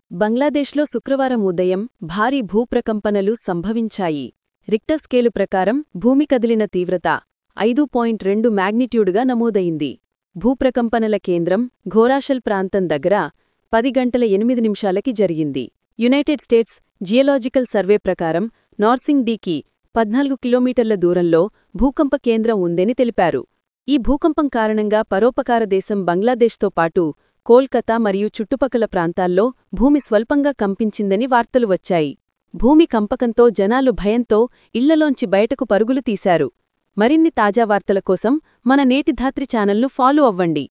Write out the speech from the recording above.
బంగ్లాదేశ్లో శుక్రవారం ఉదయం భారీ భూప్రకంపనలు సంభవించాయి రిక్టర్ స్కేలు ప్రకారం భూమి కదిలిన తీవ్రత ఐదు పాయింట్ రెండు మ్యాగ్నిట్యూడ్గా నమోదయింది భూప్రకంపనల కేంద్రం ఘోరాషల్ ప్రాంతం దగ్గర పది గంటల ఎనిమిది నిమిషాలకి జరిగింది యునైటెడ్ స్టేట్స్ జియలాజికల్ సర్వే ప్రకారం నార్సింగ్ డీకి పద్నాలుగు కిలోమీటర్ల దూరంలో భూకంప కేంద్రం ఉందని తెలిపారు ఈ భూకంపం కారణంగా పరోపకార దేశం బంగ్లాదేశ్తో పాటు కోల్కతా మరియు చుట్టుపక్కల ప్రాంతాల్లో భూమి స్వల్పంగా కంపించిందని వార్తలు వచ్చాయి భూమి కంపకంతో జనాలు భయంతో ఇళ్లలోంచి బయటకు పరుగులు తీశారు మరిన్ని తాజా వార్తల కోసం మన నేటి ధాత్రి ఛానల్ను ఫాలో అవ్వండి